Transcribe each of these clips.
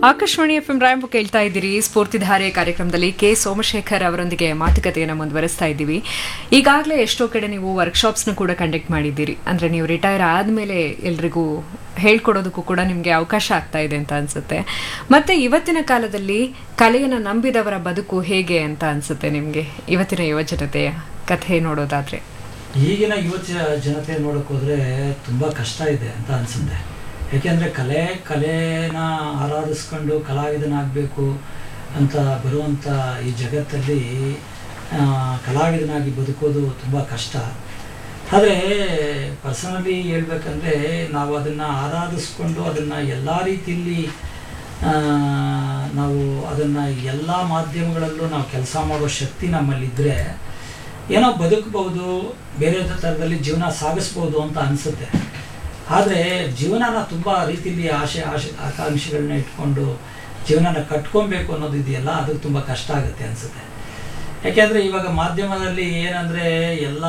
Akashvani F M ರಾಯಂಬ ಕೇಳ್ತಾ ಇದ್ದೀರಿ ಸ್ಫೂರ್ತಿಧಾರೆ ಕಾರ್ಯಕ್ರಮದಲ್ಲಿ ಕೆ ಸೋಮಶೇಖರ್ ಅವರೊಂದಿಗೆ ಮಾತುಕತೆಯನ್ನು ಮುಂದುವರಿಸ್ತಾ ಇದ್ದೀವಿ ಈಗಾಗಲೇ ಎಷ್ಟೋ ಕಡೆ ನೀವು ವರ್ಕ್ಶಾಪ್ಸ್ನ ಕೂಡ ಕಂಡಕ್ಟ್ ಮಾಡಿದ್ದೀರಿ ಅಂದರೆ ನೀವು ರಿಟೈರ್ ಆದಮೇಲೆ ಎಲ್ರಿಗೂ ಹೇಳ್ಕೊಡೋದಕ್ಕೂ ಕೂಡ ನಿಮಗೆ ಅವಕಾಶ ಆಗ್ತಾ ಇದೆ ಅಂತ ಅನ್ಸುತ್ತೆ ಮತ್ತೆ ಇವತ್ತಿನ ಕಾಲದಲ್ಲಿ ಕಲೆಯನ್ನು ನಂಬಿದವರ ಬದುಕು ಹೇಗೆ ಅಂತ ಅನ್ಸುತ್ತೆ ನಿಮಗೆ ಇವತ್ತಿನ ಯುವಜನತೆಯ ಕಥೆ ನೋಡೋದಾದ್ರೆ ಈಗಿನ ಯುವ ಜ- ಜನತೆ ನೋಡಕ್ ಹೋದ್ರೆ ತುಂಬಾ ಕಷ್ಟ ಇದೆ ಅಂತ ಅನ್ಸುತ್ತೆ ಯಾಕೆಂದ್ರೆ ಕಲೆ ಕಲೆನ ಆರಾಧಿಸ್ಕೊಂಡು ಕಲಾವಿದನಾಗಬೇಕು ಅಂತ ಬರುವಂಥ ಈ ಜಗತ್ತಲ್ಲಿ ಆ, ಕಲಾವಿದನಾಗಿ ಬದುಕೋದು ತುಂಬ ಕಷ್ಟ ಆದರೆ ಪರ್ಸನಲಿ ಹೇಳ್ಬೇಕಂದ್ರೆ ನಾವು ಅದನ್ನು ಆರಾಧಿಸ್ಕೊಂಡು ಅದನ್ನು ಎಲ್ಲ ರೀತಿಯಲ್ಲಿ ಆ, ನಾವು ಅದನ್ನು ಎಲ್ಲ ಮಾಧ್ಯಮಗಳಲ್ಲೂ ನಾವು ಕೆಲಸ ಮಾಡೋ ಶಕ್ತಿ ನಮ್ಮಲ್ಲಿದ್ದರೆ ಏನೋ ಬದುಕಬಹುದು ಬೇರೆ ಥರದಲ್ಲಿ ಜೀವನ ಸಾಗಿಸ್ಬೋದು ಅಂತ ಅನಿಸುತ್ತೆ ಆದರೆ ಜೀವನನ ತುಂಬ ರೀತಿಯಲ್ಲಿ ಆಶೆ ಆಶೆ ಆಕಾಂಕ್ಷೆಗಳನ್ನ ಇಟ್ಕೊಂಡು ಜೀವನನ ಕಟ್ಕೊಬೇಕು ಅನ್ನೋದು ಇದೆಯಲ್ಲ ಅದು ತುಂಬ ಕಷ್ಟ ಆಗುತ್ತೆ ಅನಿಸುತ್ತೆ ಯಾಕೆಂದರೆ ಇವಾಗ ಮಾಧ್ಯಮದಲ್ಲಿ ಏನಂದರೆ ಎಲ್ಲ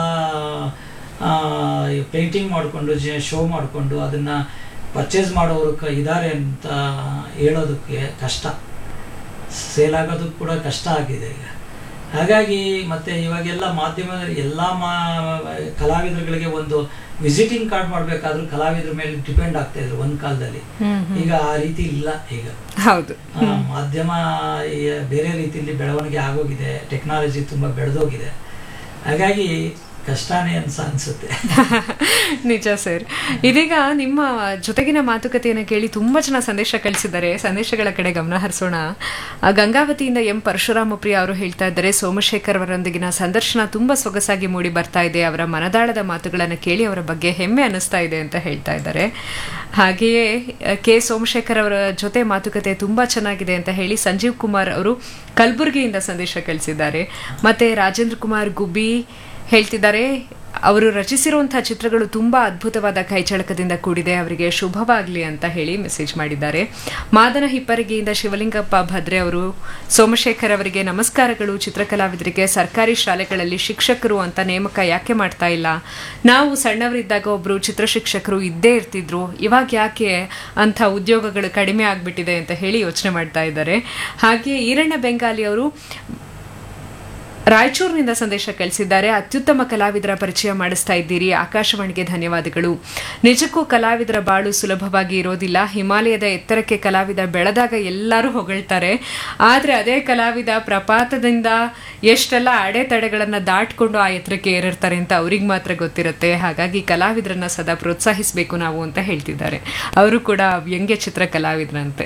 ಪೇಂಟಿಂಗ್ ಮಾಡಿಕೊಂಡು ಜ ಶೋ ಮಾಡಿಕೊಂಡು ಅದನ್ನು ಪರ್ಚೇಸ್ ಮಾಡೋರು ಕ ಇದ್ದಾರೆ ಅಂತ ಹೇಳೋದಕ್ಕೆ ಕಷ್ಟ ಸೇಲ್ ಆಗೋದಕ್ಕೆ ಕೂಡ ಕಷ್ಟ ಆಗಿದೆ ಈಗ ಹಾಗಾಗಿ ಮತ್ತೆ ಇವಾಗೆಲ್ಲ ಮಾಧ್ಯಮದಲ್ಲಿ ಎಲ್ಲ ಮಾ ಕಲಾವಿದರುಗಳಿಗೆ ಒಂದು ವಿಸಿಟಿಂಗ್ ಕಾರ್ಡ್ ಮಾಡಬೇಕಾದ್ರೂ ಕಲಾವಿದ್ರ ಮೇಲೆ ಡಿಪೆಂಡ್ ಆಗ್ತಾ ಇದ್ರು ಒಂದು ಕಾಲದಲ್ಲಿ ಈಗ ಆ ರೀತಿ ಇಲ್ಲ ಈಗ ಹೌದು ಆ, ಮಾಧ್ಯಮ ಈ ಬೇರೆ ರೀತಿಯಲ್ಲಿ ಬೆಳವಣಿಗೆ ಆಗೋಗಿದೆ ಟೆಕ್ನಾಲಜಿ ತುಂಬ ಬೆಳೆದೋಗಿದೆ ಹಾಗಾಗಿ ಕಷ್ಟನೇ ಅನ್ಸ ಅನ್ಸುತ್ತೆ ನಿಜ ಸರ್ ಇದೀಗ ನಿಮ್ಮ ಜೊತೆಗಿನ ಮಾತುಕತೆಯನ್ನು ಕೇಳಿ ತುಂಬಾ ಜನ ಸಂದೇಶ ಕಳಿಸಿದ್ದಾರೆ ಸಂದೇಶಗಳ ಕಡೆ ಗಮನ ಹರಿಸೋಣ ಆ, ಗಂಗಾವತಿಯಿಂದ ಎಂ ಪರಶುರಾಮ ಪ್ರಿಯ ಅವರು ಹೇಳ್ತಾ ಇದ್ದಾರೆ ಸೋಮಶೇಖರ್ ಅವರೊಂದಿಗಿನ ಸಂದರ್ಶನ ತುಂಬಾ ಸೊಗಸಾಗಿ ಮೂಡಿ ಬರ್ತಾ ಇದೆ ಅವರ ಮನದಾಳದ ಮಾತುಗಳನ್ನು ಕೇಳಿ ಅವರ ಬಗ್ಗೆ ಹೆಮ್ಮೆ ಅನಿಸ್ತಾ ಇದೆ ಅಂತ ಹೇಳ್ತಾ ಇದ್ದಾರೆ ಹಾಗೆಯೇ ಆ, ಕೆ ಸೋಮಶೇಖರ್ ಅವರ ಜೊತೆ ಮಾತುಕತೆ ತುಂಬಾ ಚೆನ್ನಾಗಿದೆ ಅಂತ ಹೇಳಿ ಸಂಜೀವ್ ಕುಮಾರ್ ಅವರು ಕಲಬುರಗಿಯಿಂದ ಸಂದೇಶ ಕಳಿಸಿದ್ದಾರೆ ಮತ್ತೆ ರಾಜೇಂದ್ರ ಕುಮಾರ್ ಗುಬ್ಬಿ ಹೇಳ್ತಿದ್ದಾರೆ ಅವರು ರಚಿಸಿರುವಂತಹ ಚಿತ್ರಗಳು ತುಂಬಾ ಅದ್ಭುತವಾದ ಕೈಚಳಕದಿಂದ ಕೂಡಿದೆ ಅವರಿಗೆ ಶುಭವಾಗಲಿ ಅಂತ ಹೇಳಿ ಮೆಸೇಜ್ ಮಾಡಿದ್ದಾರೆ ಮಾದನ ಹಿಪ್ಪರಿಗೆಯಿಂದ ಶಿವಲಿಂಗಪ್ಪ ಭದ್ರೆ ಅವರು ಸೋಮಶೇಖರ್ ಅವರಿಗೆ ನಮಸ್ಕಾರಗಳು ಚಿತ್ರಕಲಾವಿದರಿಗೆ ಸರ್ಕಾರಿ ಶಾಲೆಗಳಲ್ಲಿ ಶಿಕ್ಷಕರು ಅಂತ ನೇಮಕ ಯಾಕೆ ಮಾಡ್ತಾ ಇಲ್ಲ ನಾವು ಸಣ್ಣವರಿದ್ದಾಗ ಒಬ್ರು ಚಿತ್ರ ಶಿಕ್ಷಕರು ಇದ್ದೇ ಇರ್ತಿದ್ರು ಇವಾಗ ಯಾಕೆ ಅಂಥ ಉದ್ಯೋಗಗಳು ಕಡಿಮೆ ಆಗ್ಬಿಟ್ಟಿದೆ ಅಂತ ಹೇಳಿ ಯೋಚನೆ ಮಾಡ್ತಾ ಇದ್ದಾರೆ ಹಾಗೆ ಈರಣ್ಣ ಬೆಂಗಾಲಿ ಅವರು ರಾಯಚೂರಿನಿಂದ ಸಂದೇಶ ಕಳಿಸಿದ್ದಾರೆ ಅತ್ಯುತ್ತಮ ಕಲಾವಿದರ ಪರಿಚಯ ಮಾಡಿಸ್ತಾ ಇದ್ದೀರಿ ಆಕಾಶವಾಣಿಗೆ ಧನ್ಯವಾದಗಳು ನಿಜಕ್ಕೂ ಕಲಾವಿದರ ಬಾಳು ಸುಲಭವಾಗಿ ಇರೋದಿಲ್ಲ ಹಿಮಾಲಯದ ಎತ್ತರಕ್ಕೆ ಕಲಾವಿದ ಬೆಳೆದಾಗ ಎಲ್ಲರೂ ಹೊಗಳ್ತಾರೆ ಆದರೆ ಅದೇ ಕಲಾವಿದ ಪ್ರಪಾತದಿಂದ ಎಷ್ಟೆಲ್ಲ ಅಡೆತಡೆಗಳನ್ನು ದಾಟ್ಕೊಂಡು ಆ ಎತ್ತರಕ್ಕೆ ಏರಿರ್ತಾರೆ ಅಂತ ಅವ್ರಿಗೆ ಮಾತ್ರ ಗೊತ್ತಿರುತ್ತೆ ಹಾಗಾಗಿ ಕಲಾವಿದರನ್ನ ಸದಾ ಪ್ರೋತ್ಸಾಹಿಸಬೇಕು ನಾವು ಅಂತ ಹೇಳ್ತಿದ್ದಾರೆ ಅವರು ಕೂಡ ವ್ಯಂಗ್ಯ ಚಿತ್ರ ಕಲಾವಿದರಂತೆ